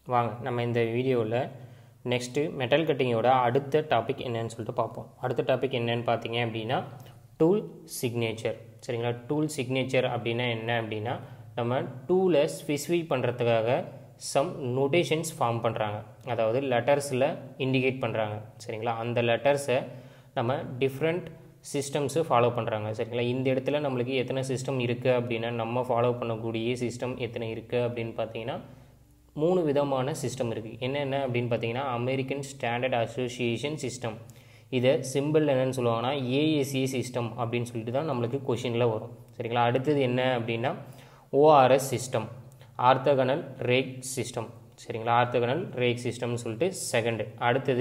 வாங்க நம்ம இந்த வீடியோவில் நெக்ஸ்ட்டு மெட்டல் கட்டிங்கோட அடுத்த டாபிக் என்னன்னு சொல்லிட்டு பார்ப்போம் அடுத்த டாபிக் என்னன்னு பார்த்தீங்க அப்படின்னா டூல் சிக்னேச்சர் சரிங்களா டூல் சிக்னேச்சர் அப்படின்னா என்ன அப்படின்னா நம்ம டூலை ஸ்பெசிஃபை பண்ணுறதுக்காக சம் நோட்டேஷன்ஸ் ஃபார்ம் பண்ணுறாங்க அதாவது லெட்டர்ஸில் இண்டிகேட் பண்ணுறாங்க சரிங்களா அந்த லெட்டர்ஸை நம்ம டிஃப்ரெண்ட் சிஸ்டம்ஸு ஃபாலோ பண்ணுறாங்க சரிங்களா இந்த இடத்துல நம்மளுக்கு எத்தனை சிஸ்டம் இருக்குது அப்படின்னா நம்ம ஃபாலோ பண்ணக்கூடிய சிஸ்டம் எத்தனை இருக்குது அப்படின்னு பார்த்தீங்கன்னா மூணு விதமான சிஸ்டம் இருக்குது என்னென்ன அப்படின்னு பார்த்தீங்கன்னா அமெரிக்கன் ஸ்டாண்டர்ட் அசோசியேஷன் சிஸ்டம் இதை சிம்பிள் என்னன்னு சொல்லுவாங்கன்னா ஏஎஸ்சி சிஸ்டம் அப்படின்னு சொல்லிட்டு தான் நம்மளுக்கு கொஷினில் வரும் சரிங்களா அடுத்தது என்ன அப்படின்னா ORS system orthogonal rake system சரிங்களா ஆர்த்தகனல் ரேக் சிஸ்டம்னு சொல்லிட்டு செகண்டு அடுத்தது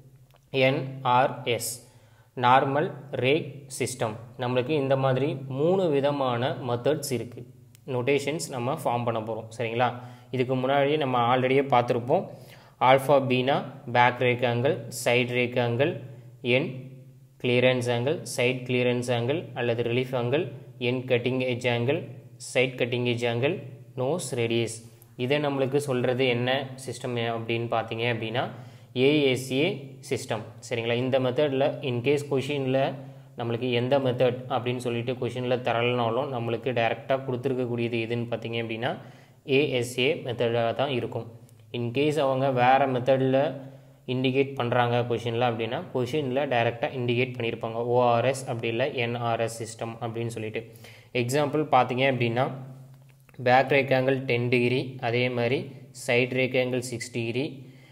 என்ஆர்எஸ் நார்மல் ரேக் சிஸ்டம் நம்மளுக்கு இந்த மாதிரி மூணு விதமான மெத்தட்ஸ் இருக்குது நொட்டேஷன்ஸ் நம்ம ஃபார்ம் பண்ண போகிறோம் சரிங்களா இதுக்கு முன்னாடி நம்ம ஆல்ரெடியே பார்த்துருப்போம் ஆல்ஃபா பீனா back rake angle side rake angle end clearance angle side clearance angle அல்லது relief angle end cutting edge angle side cutting edge angle nose radius இதை நம்மளுக்கு சொல்கிறது என்ன சிஸ்டம் அப்படின்னு பார்த்தீங்க அப்படின்னா ஏஎஸ்ஏ சிஸ்டம் சரிங்களா இந்த மெத்தடில் இன்கேஸ் கொஷினில் நம்மளுக்கு எந்த மெத்தட் அப்படின்னு சொல்லிட்டு கொஷினில் தரலனாலும் நம்மளுக்கு டைரெக்டாக கொடுத்துருக்கக்கூடியது எதுன்னு பார்த்தீங்க அப்படின்னா ஏஎஸ்ஏ மெத்தடாக தான் இருக்கும் இன்கேஸ் அவங்க வேறு மெத்தடில் இண்டிகேட் பண்ணுறாங்க கொஷினில் அப்படின்னா கொஷினில் டைரெக்டாக இண்டிகேட் பண்ணியிருப்பாங்க ஓஆர்எஸ் அப்படி இல்லை என்ஆர்எஸ் சிஸ்டம் அப்படின்னு சொல்லிட்டு எக்ஸாம்பிள் பார்த்தீங்க அப்படின்னா back rake angle ten degree அதே மாதிரி side rake angle six degree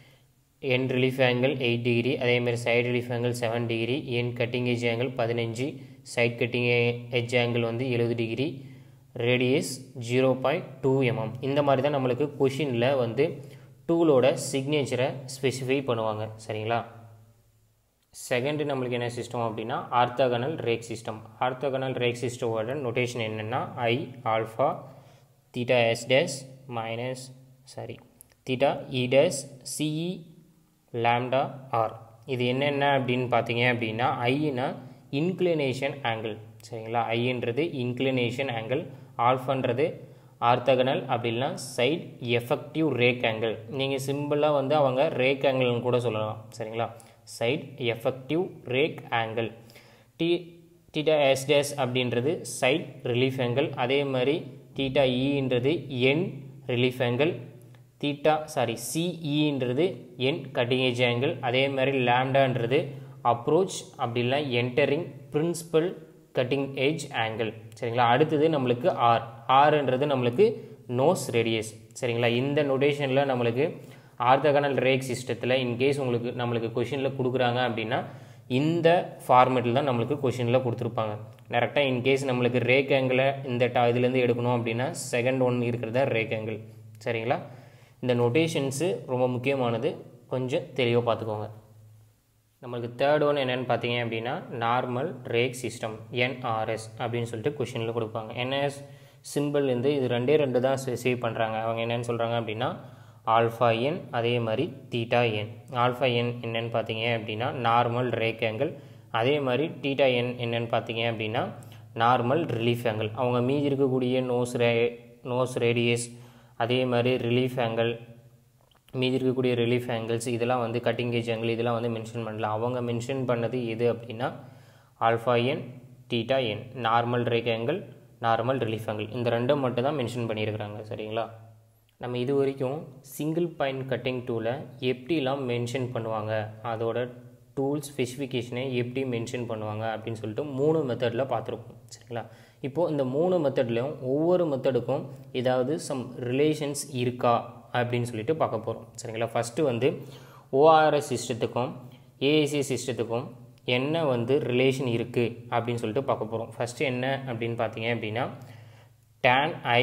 end relief angle eight degree அதேமாதிரி side relief angle seven degree end cutting edge angle பதினஞ்சு சைட் கட்டிங் எஜ் ஆங்கிள் வந்து எழுபது degree radius zero point two mm இந்த மாதிரி தான் நம்மளுக்கு கொஷினில் வந்து டூலோட சிக்னேச்சரை ஸ்பெசிஃபை பண்ணுவாங்க சரிங்களா செகண்டு நம்மளுக்கு என்ன சிஸ்டம் அப்படின்னா orthogonal rake system orthogonal rake சிஸ்டமோட நொட்டேஷன் என்னென்னா i alpha theta s dash minus sorry theta e dash c e lambda r இது என்னென்ன அப்படின்னு பார்த்தீங்க அப்படின்னா ஐனா இன்க்ளினேஷன் ஆங்கிள் சரிங்களா ஐன்றது இன்க்ளினேஷன் ஆங்கிள் ஆல்ஃபன்றது ஆர்த்தகனல் அப்படின்னா சைட் எஃபெக்டிவ் ரேக் ஆங்கிள் நீங்கள் சிம்பிளாக வந்து அவங்க ரேக் ஆங்கிள்னு கூட சொல்லலாம் சரிங்களா சைட் எஃபெக்டிவ் ரேக் ஆங்கிள் டி டீட்டா எஸ் டேஸ் அப்படின்றது சைட் ரிலீஃப் ஆங்கிள் அதே மாதிரி டீட்டா இன்றது என் ரிலீஃப் ஆங்கிள் தீட்டா சாரி சிஇன்றது என் கட்டிங் ஏஜ் ஆங்கிள் அதே மாதிரி லேம்டான்றது அப்ரோச் அப்படின்னா entering principal cutting edge angle சரிங்களா அடுத்தது நம்மளுக்கு ஆர் ஆர்ன்றது நம்மளுக்கு நோஸ் ரேடியஸ் சரிங்களா இந்த நொடேஷனில் நம்மளுக்கு ஆர்த்தகனல் ரேக் சிஸ்டத்தில் இன்கேஸ் உங்களுக்கு நம்மளுக்கு கொஷினில் கொடுக்குறாங்க அப்படின்னா இந்த ஃபார்மேட்டில் தான் நம்மளுக்கு கொஷினில் கொடுத்துருப்பாங்க டேரெக்டாக இன்கேஸ் நம்மளுக்கு ரேக் ஆங்கிளை இந்த டா இதுலேருந்து எடுக்கணும் அப்படின்னா செகண்ட் ஒன் இருக்கிறதா ரேக் ஆங்கிள் சரிங்களா இந்த நொட்டேஷன்ஸு ரொம்ப முக்கியமானது கொஞ்சம் தெளிவாக பார்த்துக்கோங்க நம்மளுக்கு தேர்ட் ஒன் என்னென்னு பார்த்தீங்க அப்படின்னா நார்மல் ரேக் சிஸ்டம் என்ஆர்எஸ் அப்படின்னு சொல்லிட்டு கொஷினில் கொடுப்பாங்க என்எஸ் சிம்பிள் வந்து இது ரெண்டே ரெண்டு தான் சேவ் பண்ணுறாங்க அவங்க என்னென்னு சொல்கிறாங்க அப்படின்னா ஆல்ஃபா என் அதே மாதிரி தீட்டா என் ஆல்ஃபா என் என்னென்னு பார்த்தீங்க அப்படின்னா நார்மல் ரேக் ஆங்கிள் அதே மாதிரி டீட்டா என் என்னென்னு பார்த்தீங்க அப்படின்னா நார்மல் ரிலீஃப் ஆங்கிள் அவங்க மீதி இருக்கக்கூடிய நோஸ் ரே நோஸ் ரேடியஸ் அதே மாதிரி ரிலீஃப் ஆங்கிள் மீதி இருக்கக்கூடிய ரிலீஃப் ஆங்கிள்ஸ் இதெல்லாம் வந்து கட்டிங் ஏஜ் ஆங்கிள் இதெல்லாம் வந்து மென்ஷன் பண்ணல அவங்க மென்ஷன் பண்ணது எது அப்படின்னா alpha n theta n normal rake angle normal relief angle இந்த ரெண்டும் மட்டும் தான் மென்ஷன் பண்ணியிருக்கிறாங்க சரிங்களா நம்ம இது வரைக்கும் சிங்கிள் பாயிண்ட் கட்டிங் டூலை எப்படிலாம் மென்ஷன் பண்ணுவாங்க அதோட டூல் ஸ்பெசிஃபிகேஷனை எப்படி மென்ஷன் பண்ணுவாங்க அப்படின்னு சொல்லிட்டு மூணு மெத்தடில் பார்த்துருப்போம் சரிங்களா இப்போது இந்த மூணு மெத்தட்லேயும் ஒவ்வொரு மெத்தடுக்கும் ஏதாவது சம் ரிலேஷன்ஸ் இருக்கா அப்படின்னு சொல்லிட்டு பார்க்க போகிறோம் சரிங்களா ஃபஸ்ட்டு வந்து ஓஆர்எஸ் சிஸ்டத்துக்கும் ஏஏசி சிஸ்டத்துக்கும் என்ன வந்து ரிலேஷன் இருக்குது அப்படின்னு சொல்லிட்டு பார்க்க போகிறோம் ஃபஸ்ட்டு என்ன அப்படின்னு பார்த்தீங்க அப்படின்னா tan i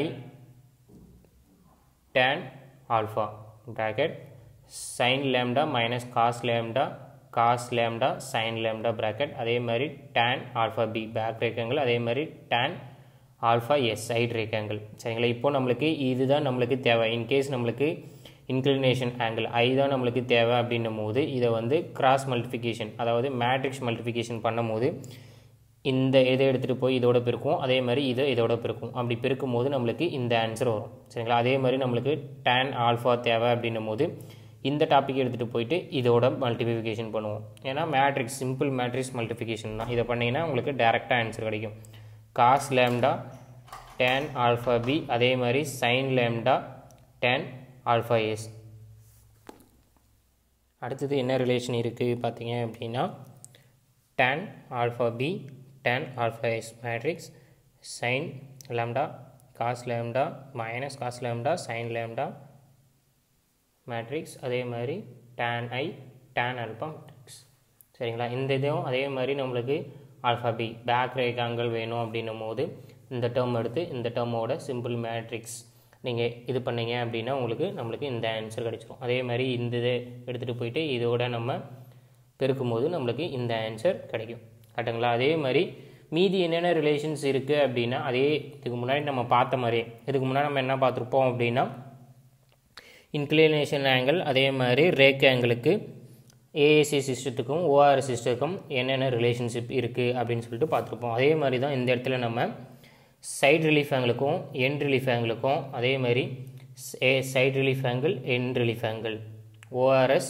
tan alpha bracket sin lambda minus cos lambda cos lambda sin lambda bracket அதே மாதிரி tan alpha b back rake angle அதே மாதிரி tan alpha s side rake angle சரிங்களா இப்போ நம்மளுக்கு இதுதான் நம்மளுக்கு தேவை இன்கேஸ் நம்மளுக்கு இன்க்ளினேஷன் ஆங்கிள் ஐ தான் நம்மளுக்கு தேவை அப்படின்னும் போது இதை வந்து கிராஸ் மல்டிஃபிகேஷன் அதாவது மேட்ரிக்ஸ் மல்டிஃபிகேஷன் பண்ணும் போது இந்த இதை எடுத்துகிட்டு போய் இதோட பெருக்கும் அதே மாதிரி இதை இதோட பெருக்கும் அப்படி பெருக்கும் போது நம்மளுக்கு இந்த ஆன்சர் வரும் சரிங்களா அதே மாதிரி நம்மளுக்கு tan ஆல்ஃபா தேவை அப்படின்னும் போது இந்த டாபிக் எடுத்துகிட்டு போயிட்டு இதோட மல்டிபிகேஷன் பண்ணுவோம் ஏன்னா மேட்ரிக்ஸ் சிம்பிள் மேட்ரிக்ஸ் மல்டிபிகேஷன் தான் இதை பண்ணிங்கன்னா உங்களுக்கு டேரெக்டாக ஆன்சர் கிடைக்கும் cos lambda tan alpha b அதே மாதிரி sin lambda tan alpha s அடுத்தது என்ன ரிலேஷன் இருக்குது பார்த்தீங்க அப்படின்னா tan alpha b tan alpha s matrix sin lambda cos lambda minus cos lambda sin lambda matrix அதே மாதிரி tan i tan alpha matrix சரிங்களா இந்த இதுவும் அதே மாதிரி நம்மளுக்கு alpha b back rake angle வேணும் அப்படின்னும் போது இந்த டேர்ம் எடுத்து இந்த டேர்மோட சிம்பிள் மேட்ரிக்ஸ் நீங்கள் இது பண்ணீங்க அப்படின்னா உங்களுக்கு நம்மளுக்கு இந்த ஆன்சர் கிடைச்சிரும் அதே மாதிரி இந்த இதை எடுத்துகிட்டு போயிட்டு இதோட நம்ம பெருக்கும் போது நம்மளுக்கு இந்த ஆன்சர் கிடைக்கும் கரெக்டுங்களா அதே மாதிரி மீதி என்னென்ன ரிலேஷன்ஸ் இருக்குது அப்படின்னா அதே இதுக்கு முன்னாடி நம்ம பார்த்த மாதிரியே இதுக்கு முன்னாடி நம்ம என்ன பார்த்துருப்போம் அப்படின்னா இன்க்ளினேஷன் ஆங்கிள் அதே மாதிரி ரேக் ஆங்கிளுக்கு ஏஏசி சிஸ்டத்துக்கும் ஓஆர் சிஸ்டத்துக்கும் என்னென்ன ரிலேஷன்ஷிப் இருக்குது அப்படின்னு சொல்லிட்டு பார்த்துருப்போம் அதே மாதிரி தான் இந்த இடத்துல நம்ம சைட் ரிலீஃப் ஆங்கிளுக்கும் என் ரிலீஃப் ஆங்கிளுக்கும் அதே மாதிரி A side relief angle end relief angle ORS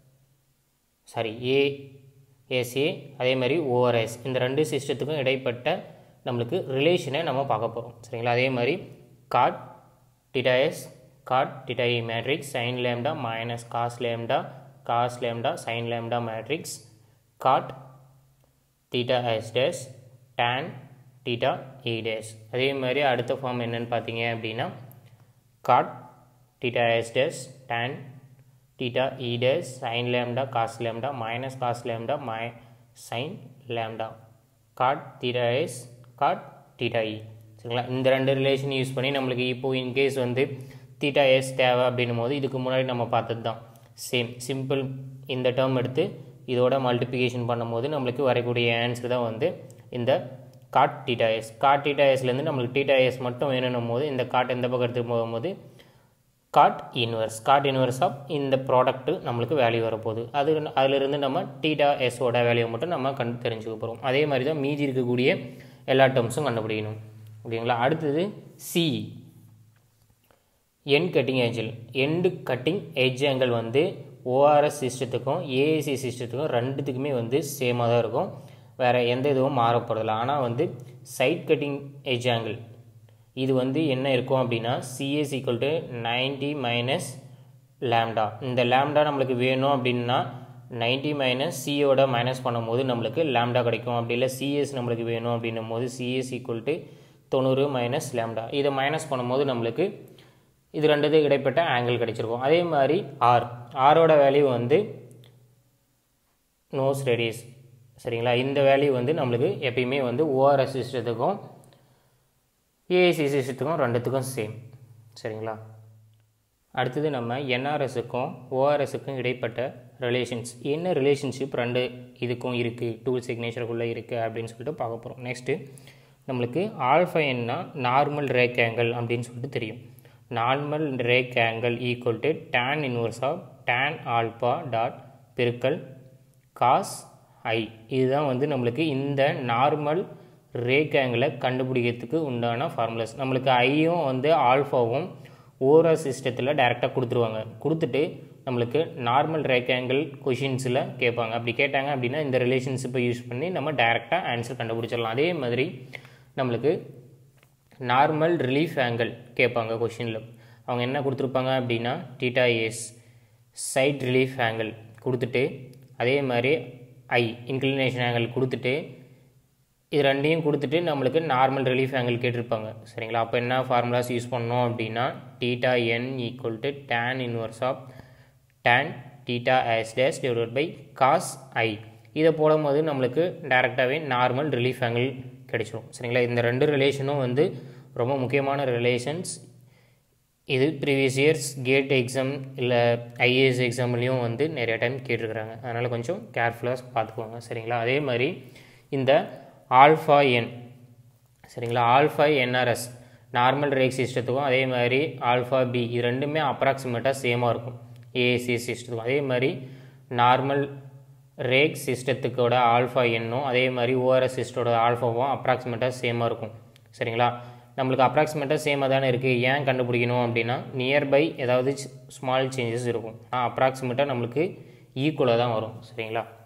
sorry A ASA அதே மாதிரி ஓஆர்எஸ் இந்த ரெண்டு சிஸ்டத்துக்கும் இடைப்பட்ட நம்மளுக்கு ரிலேஷனை நம்ம பார்க்க போகிறோம் சரிங்களா அதே மாதிரி cot theta s cot theta e matrix sin lambda minus cos lambda cos lambda sin lambda matrix cot theta s dash tan theta e dash அதே மாதிரி அடுத்த ஃபார்ம் என்னன்னு பார்த்தீங்க அப்படின்னா cot theta s dash tan theta e dash sin lambda cos lambda minus cos lambda my sin lambda cot theta s cot theta e சரிங்களா இந்த ரெண்டு relation use பண்ணி நம்மளுக்கு இப்போது இன்கேஸ் வந்து தீட்டா எஸ் தேவை அப்படின்னும் போது இதுக்கு முன்னாடி நம்ம பார்த்தது தான் சேம் சிம்பிள் இந்த டேர்ம் எடுத்து இதோட மல்டிப்ளிகேஷன் பண்ணும்போது நம்மளுக்கு வரக்கூடிய ஆன்சர் தான் வந்து இந்த cot theta s cot theta எஸ்லேருந்து நம்மளுக்கு டீட்டா எஸ் மட்டும் வேணும் போது இந்த காட் எந்த பக்கம் எடுத்து போகும்போது cot inverse cot inverse of இந்த ப்ராடக்ட்டு நம்மளுக்கு வேல்யூ வரப்போகுது அது அதிலிருந்து நம்ம டீட்டா எஸ்ஸோட வேல்யூ மட்டும் நம்ம கண் தெரிஞ்சுக்க போகிறோம் அதே மாதிரி தான் மீதி இருக்கக்கூடிய எல்லா டேர்ம்ஸும் கண்டுபிடிக்கணும் ஓகேங்களா அடுத்தது C end cutting angle end cutting edge angle வந்து ஓஆர்எஸ் சிஸ்டத்துக்கும் ஏஏசி சிஸ்டத்துக்கும் ரெண்டுத்துக்குமே வந்து சேமாக தான் இருக்கும் வேறு எந்த இதுவும் மாறப்படுறதில்ல ஆனால் வந்து சைட் கட்டிங் எட்ஜ் ஆங்கிள் இது வந்து என்ன இருக்கும் அப்படின்னா c s equal to ninety minus lambda இந்த லேம்டா நம்மளுக்கு வேணும் அப்படின்னா நைன்டி மைனஸ் சியோட மைனஸ் பண்ணும்போது நம்மளுக்கு லேம்டா கிடைக்கும் அப்படி இல்லை சிஎஸ் நம்மளுக்கு வேணும் அப்படின்னும் போது சிஎஸ் ஈக்குவல் டு தொண்ணூறு மைனஸ் லேம்டா இதை மைனஸ் பண்ணும்போது நம்மளுக்கு இது ரெண்டுது இடைப்பட்ட ஆங்கிள் கிடைச்சிருக்கும் அதே மாதிரி ஆர் ஆரோட வேல்யூ வந்து நோஸ் ரேடியஸ் சரிங்களா இந்த வேல்யூ வந்து நம்மளுக்கு எப்பயுமே வந்து ஓஆர்எஸ் சிஸ்டத்துக்கும் ஏஐசி சிஸ்டத்துக்கும் ரெண்டுத்துக்கும் சேம் சரிங்களா அடுத்தது நம்ம என்ஆர்எஸுக்கும் ஓஆர்எஸுக்கும் இடைப்பட்ட ரிலேஷன்ஸ் என்ன ரிலேஷன்ஷிப் ரெண்டு இதுக்கும் இருக்குது டூல் சிக்னேச்சருக்குள்ளே இருக்குது அப்படின்னு சொல்லிட்டு பார்க்க போகிறோம் நெக்ஸ்ட்டு நம்மளுக்கு ஆல்ஃபா என்ன நார்மல் ரேக் ஆங்கிள் அப்படின்னு சொல்லிட்டு தெரியும் normal rake angle equal to tan inverse of tan alpha dot பெருக்கல் காஸ் ஐ இதுதான் வந்து நம்மளுக்கு இந்த நார்மல் ரேக் ஆங்கிளை கண்டுபிடிக்கிறதுக்கு உண்டான ஃபார்முலாஸ் நம்மளுக்கு ஐயும் வந்து ஆல்ஃபாவும் ஓரா சிஸ்டத்தில் டைரெக்டாக கொடுத்துருவாங்க கொடுத்துட்டு நம்மளுக்கு நார்மல் ரேக் ஆங்கிள் கொஷின்ஸில் கேட்பாங்க அப்படி கேட்டாங்க அப்படின்னா இந்த ரிலேஷன்ஷிப்பை யூஸ் பண்ணி நம்ம டைரெக்டாக ஆன்சர் கண்டுபிடிச்சிடலாம் அதே மாதிரி நம்மளுக்கு நார்மல் ரிலீஃப் ஆங்கிள் கேட்பாங்க கொஷினில் அவங்க என்ன கொடுத்துருப்பாங்க அப்படின்னா theta s side relief angle கொடுத்துட்டு அதே மாதிரி ஐ இன்க்ளினேஷன் ஆங்கிள் கொடுத்துட்டு இது ரெண்டையும் கொடுத்துட்டு நம்மளுக்கு நார்மல் ரிலீஃப் ஆங்கிள் கேட்டிருப்பாங்க சரிங்களா அப்போ என்ன ஃபார்முலாஸ் யூஸ் பண்ணோம் அப்படின்னா theta n equal to tan inverse of tan theta s dash divide by cos i இதை போடும்போது நம்மளுக்கு டேரெக்டாகவே நார்மல் ரிலீஃப் ஆங்கிள் கிடைச்சிரும் சரிங்களா இந்த ரெண்டு ரிலேஷனும் வந்து ரொம்ப முக்கியமான ரிலேஷன்ஸ் இது ப்ரீவியஸ் இயர்ஸ் கேட் எக்ஸாம் இல்லை ஐஏஎஸ் எக்ஸாம்லேயும் வந்து நிறைய டைம் கேட்டிருக்கிறாங்க அதனால் கொஞ்சம் கேர்ஃபுல்லாக பார்த்துக்கோங்க சரிங்களா அதே மாதிரி இந்த ஆல்ஃபா என் சரிங்களா ஆல்ஃபா என்ஆர்எஸ் நார்மல் ரேக் சிஸ்டத்துக்கும் அதே மாதிரி ஆல்ஃபா பி இது ரெண்டுமே அப்ராக்சிமேட்டாக சேமாக இருக்கும் ஏஏசி சிஸ்டத்துக்கும் அதே மாதிரி நார்மல் ரேக் சிஸ்டத்துக்கோட ஆல்ஃபா எண்ணும் அதே மாதிரி ஓஆர்எஸ் சிஸ்டோட ஆல்ஃபாவும் அப்ராக்சிமேட்டாக சேமாக இருக்கும் சரிங்களா நம்மளுக்கு அப்ராக்சிமேட்டாக சேமாக தானே இருக்குது ஏன் கண்டுபிடிக்கணும் அப்படின்னா நியர்பை ஏதாவது ஸ்மால் சேஞ்சஸ் இருக்கும் ஆனால் அப்ராக்சிமேட்டாக நம்மளுக்கு ஈக்குவலாக தான் வரும் சரிங்களா